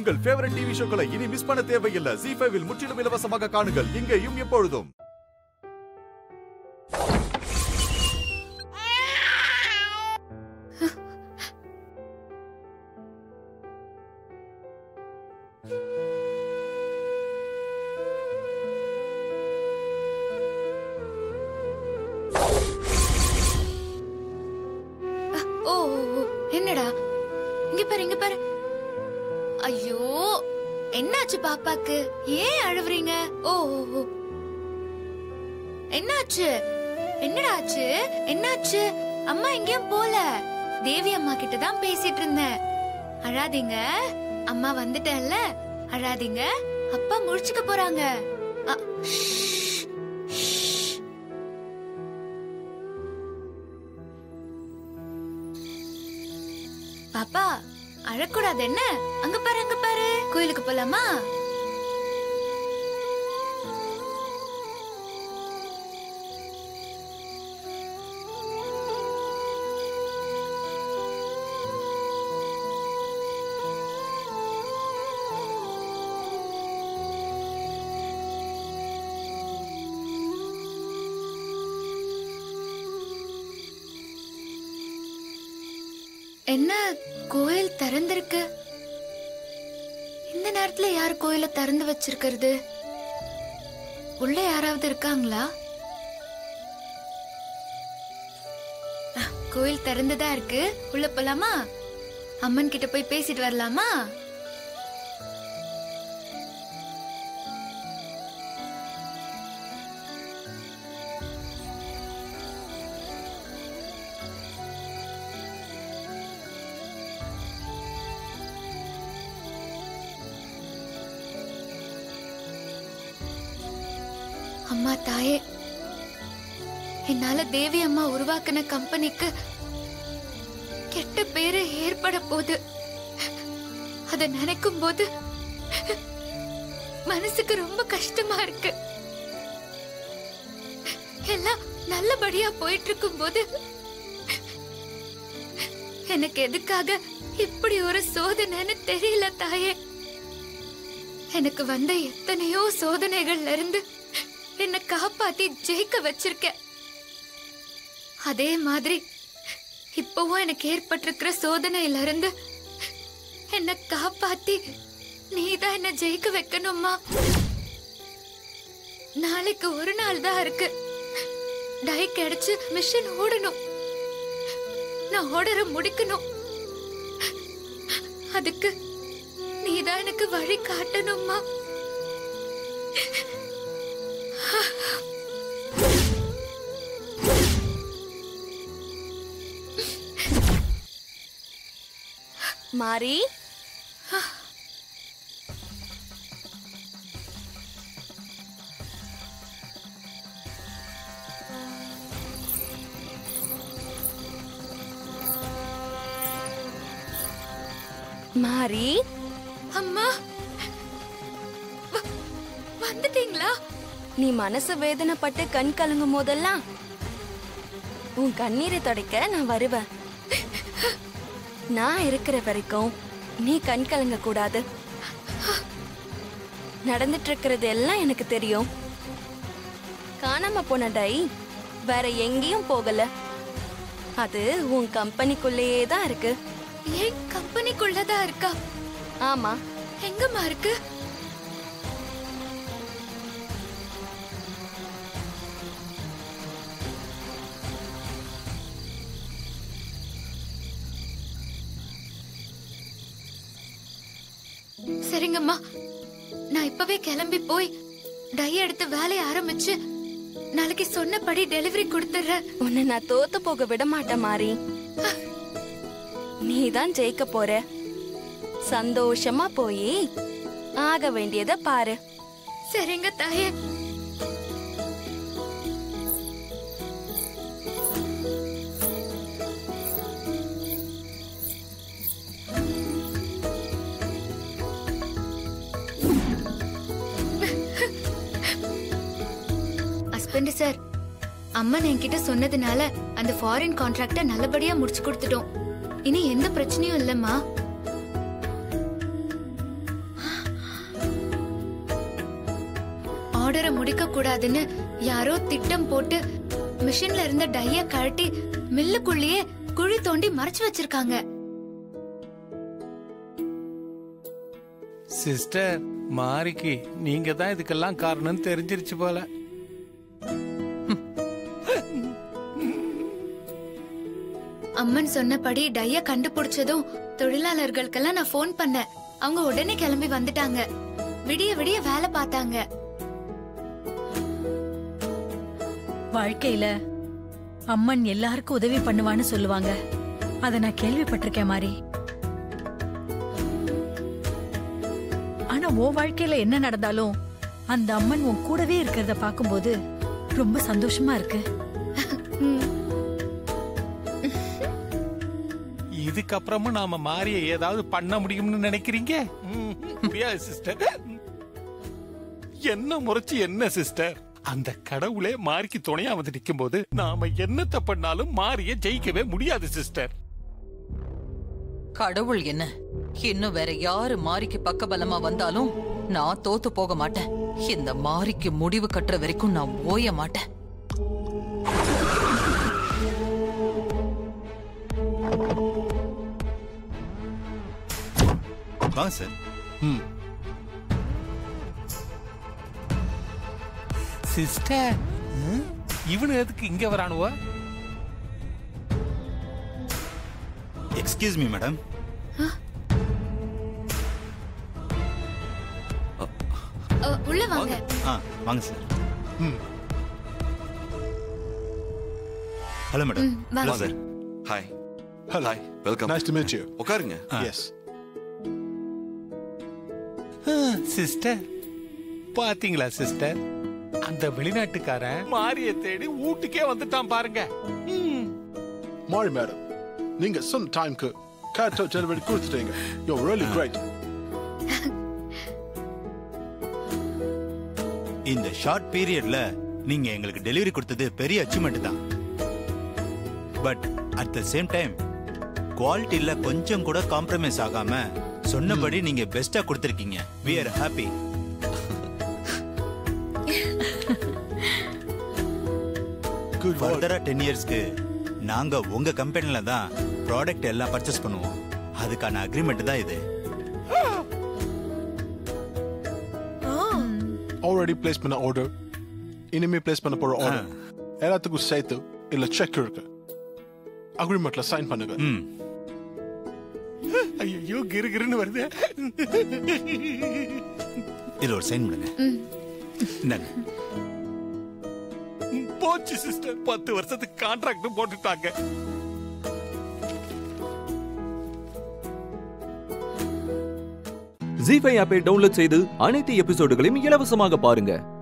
உங்கள் favourite TV ஷோக்களை இனி miss பண்ண தேவையில்லை ஜி ஃபைவில் முற்றிலும் இலவசமாக காணுங்கள் இங்கேயும் எப்பொழுதும் ஓ ஓ, ஓ, என்னடா இங்க பாரு இங்க பாரு ஐயோ என்னாச்சு பாப்பாக்கு ஏன் அழுவுறீங்க ஓ ஓ, ஓ. என்னாச்சு என்னடா ஆச்சு என்னாச்சு அம்மா எங்கேயும் போல தேவி அம்மா கிட்ட தான் பேசிட்டு இருந்தேன் அழாதீங்க அம்மா வந்துட்டேன்ல அழாதீங்க அப்பா முடிச்சுக்க போறாங்க அ, ஷ், ஷ். பாப்பா அழக்கூடாது என்ன அங்க பாரு அங்க பாரு கோயிலுக்கு போலாமா என்ன கோயில் திறந்திருக்கு இந்த நேரத்துல யார் கோயில திறந்து வச்சிருக்கிறது உள்ள யாராவது இருக்காங்களா அஹ், கோயில் திறந்துதான் இருக்கு உள்ள போலாமா அம்மன் கிட்ட போய் பேசிட்டு வரலாமா அம்மா தாயே என்னால தேவி அம்மா உருவாக்குன கம்பெனிக்கு கெட்ட பேரு ஏற்பட போது அத நினைக்கும் போது மனசுக்கு ரொம்ப கஷ்டமா இருக்கு எல்லாம் நல்லபடியா போயிட்டு இருக்கும் போது எனக்கு எதுக்காக இப்படி ஒரு சோதனைன்னு தெரியல தாயே எனக்கு வந்த எத்தனையோ சோதனைகள்ல இருந்து என்னை காப்பாத்தி ஜெயிக்க வச்சிருக்க அதே மாதிரி இப்பவும் எனக்கு ஏற்பட்டிருக்கிற சோதனையில இருந்து என்னை காப்பாத்தி நீதான் என்ன ஜெயிக்க வைக்கணுமா நாளைக்கு ஒரு நாள் தான் இருக்கு டை கிடைச்சு மிஷின் ஓடணும் நான் ஓடற முடிக்கணும் அதுக்கு நீதான் எனக்கு வழி காட்டணுமா மாறி மாறி அம்மா வ- வந்துட்டீங்களா நீ மனசு வேதனைப்பட்டு கண் கலங்கும் போதெல்லாம் உன் கண்ணீரை துடைக்க நான் வருவேன் நான் இருக்கிற வரைக்கும் நீ கண் கலங்க கூடாது நடந்துட்டு இருக்கிறது எல்லாம் எனக்கு தெரியும் காணாம போன டை வேற எங்கேயும் போகல அது உன் கம்பெனிக்குள்ளேயே தான் இருக்கு ஏன் கம்பெனிக்குள்ளதான் இருக்கா ஆமா எங்கம்மா இருக்கு சரிங்கம்மா நான் இப்பவே கிளம்பி போய் டை எடுத்து வேலைய ஆரம்பிச்சு நாளைக்கு சொன்னபடி டெலிவரி கொடுத்துறேன் உன்னை நான் தோத்து போக விட மாட்டேன் மாறி நீ தான் ஜெயிக்க போற சந்தோஷமா போய் ஆக வேண்டியத பாரு சரிங்க தாயே ஹஸ்பண்ட் சார் அம்மன் என்கிட்ட சொன்னதுனால அந்த ஃபாரின் கான்ட்ராக்ட நல்லபடியா முடிச்சு கொடுத்துட்டோம் இனி எந்த பிரச்சனையும் இல்லம்மா ஆர்டரை முடிக்க கூடாதுன்னு யாரோ திட்டம் போட்டு மிஷின்ல இருந்த டைய கழட்டி மில்லுக்குள்ளேயே குழி தோண்டி மறைச்சு வச்சிருக்காங்க சிஸ்டர் மாரிக்கு நீங்க தான் இதுக்கெல்லாம் காரணம் தெரிஞ்சிருச்சு போல அம்மன் சொன்னபடி டைய கண்டுபிடிச்சதும் தொழிலாளர்களுக்கெல்லாம் நான் ஃபோன் பண்ணேன் அவங்க உடனே கிளம்பி வந்துட்டாங்க விடிய விடிய வேலை பார்த்தாங்க வாழ்க்கையில அம்மன் எல்லாருக்கும் உதவி பண்ணுவான்னு சொல்லுவாங்க அத நான் கேள்விப்பட்டிருக்கேன் மாதிரி ஆனா உன் வாழ்க்கையில என்ன நடந்தாலும் அந்த அம்மன் உன் கூடவே இருக்கிறத பாக்கும்போது ரொம்ப சந்தோஷமா இருக்கு இதுக்கப்புறமும் நாம மாரிய ஏதாவது பண்ண முடியும்னு நினைக்கிறீங்க ம், முடியாது சிஸ்டர் என்ன முறைச்சு என்ன சிஸ்டர் அந்த கடவுளே மாரிக்கு துணையா வந்து நிக்கும் போது நாம என்னத்த பண்ணாலும் மாரிய ஜெயிக்கவே முடியாது சிஸ்டர் கடவுள் என்ன இன்னும் வேற யாரு மாரிக்கு பக்கபலமா வந்தாலும் நான் தோத்து போக மாட்டேன் இந்த மாரிக்கு முடிவு கட்டுற வரைக்கும் நான் ஓய மாட்டேன் வாங்க சார் சிஸ்டர் ம், இவனு எதுக்கு இங்க வரானுவ எக்ஸ்கியூஸ் மீ மேடம் அ, உள்ள வாங்க ஆ வாங்க சார் ஹலோ மேடம் ம், வாங்க sir hi Hello. Hi welcome Nice to meet you. உட்காருங்க Yes. சிஸ்டர் பாத்தீங்களா சிஸ்டர் அந்த வெளிநாட்டுக்காரன் மாரிய தேடி வீட்டுக்கே வந்துட்டான் பாருங்க ம். Mari madam. நீங்க சொன்ன டைம்க்கு கரெக்டா டெலிவரி கொடுத்துட்டீங்க You're really great. இந்த ஷார்ட் பீரியட்ல நீங்க எங்களுக்கு டெலிவரி கொடுத்தது பெரிய அச்சீவ்மெண்ட் தான் but at the same time குவாலிட்டியில கொஞ்சம் கூட காம்ப்ரமைஸ் ஆகாம சொன்னபடி நீங்க பெஸ்டா கொடுத்துருக்கீங்க we are happy Good work. ஃபர்தரா டென் இயர்ஸ்க்கு நாங்க உங்க கம்பெனில தான் ப்ராடக்ட் எல்லாம் பர்ச்சேஸ் பண்ணுவோம் அதுக்கான அக்ரிமெண்ட் தான் இது Already placed பண்ண order. இனிமே place பண்ண போற order. எல்லாத்துக்கும் சேர்த்து இல்ல செக் இருக்கு அக்ரிமெண்ட்ல சைன் பண்ணுங்க ம் ஐயோ கிருகிருன்னு வருது இதுல ஒரு சைன் பண்ணுங்க இந்தாங்க போச்சு சிஸ்டர் பத்து வருஷத்துக்கு கான்ட்ராக்ட் போட்டுட்டாங்க ஜி ஃபைவ் ஆப்பை டவுன்லோட் செய்து அனைத்து எபிசோடுகளையும் இலவசமாக பாருங்க